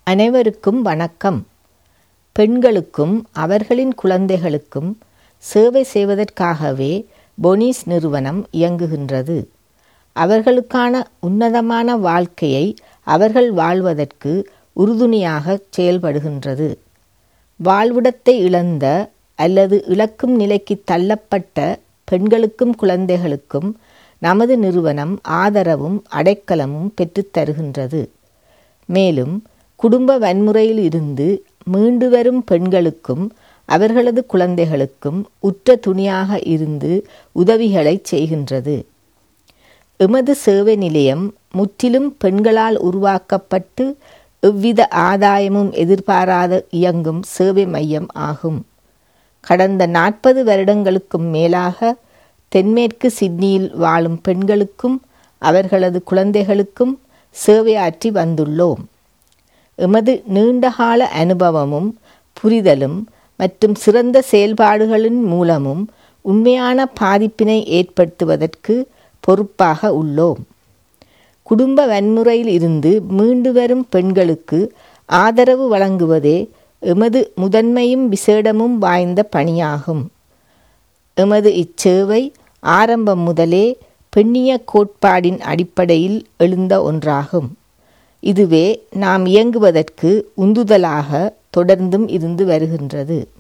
அனைவருக்கும் வணக்கம் பெண்களுக்கும் அவர்களின் குழந்தைகளுக்கும் சேவை செய்வதற்காகவே பொனிஸ் நிறுவனம் இயங்குகின்றது அவர்களுக்கான உன்னதமான வாழ்க்கையை அவர்கள் வாழ்வதற்கு உறுதுணையாக செயல்படுகின்றது வாழ்விடத்தை இழந்த அல்லது இழக்கும் நிலைக்கு தள்ளப்பட்ட பெண்களுக்கும் குழந்தைகளுக்கும் நமது நிறுவனம் ஆதரவும் அடைக்கலமும் பெற்றுத் தருகின்றது மேலும் குடும்ப வன்முறையில் இருந்து மீண்டு வரும் பெண்களுக்கும் அவர்களது குழந்தைகளுக்கும் உற்ற துணியாக இருந்து உதவிகளை செய்கின்றது எமது சேவை நிலையம் முற்றிலும் பெண்களால் உருவாக்கப்பட்டு எவ்வித ஆதாயமும் எதிர்பாராத இயங்கும் சேவை மையம் ஆகும் கடந்த நாற்பது வருடங்களுக்கும் மேலாக தென்மேற்கு சிட்னியில் வாழும் பெண்களுக்கும் அவர்களது குழந்தைகளுக்கும் சேவையாற்றி வந்துள்ளோம் எமது நீண்டகால அனுபவமும் புரிதலும் மற்றும் சிறந்த செயல்பாடுகளின் மூலமும் உண்மையான பாதிப்பினை ஏற்படுத்துவதற்கு பொறுப்பாக உள்ளோம் குடும்ப வன்முறையில் இருந்து மீண்டு வரும் பெண்களுக்கு ஆதரவு வழங்குவதே எமது முதன்மையும் விசேடமும் வாய்ந்த பணியாகும் எமது இச்சேவை ஆரம்பம் முதலே பெண்ணிய கோட்பாடின் அடிப்படையில் எழுந்த ஒன்றாகும் இதுவே நாம் இயங்குவதற்கு உந்துதலாக தொடர்ந்தும் இருந்து வருகின்றது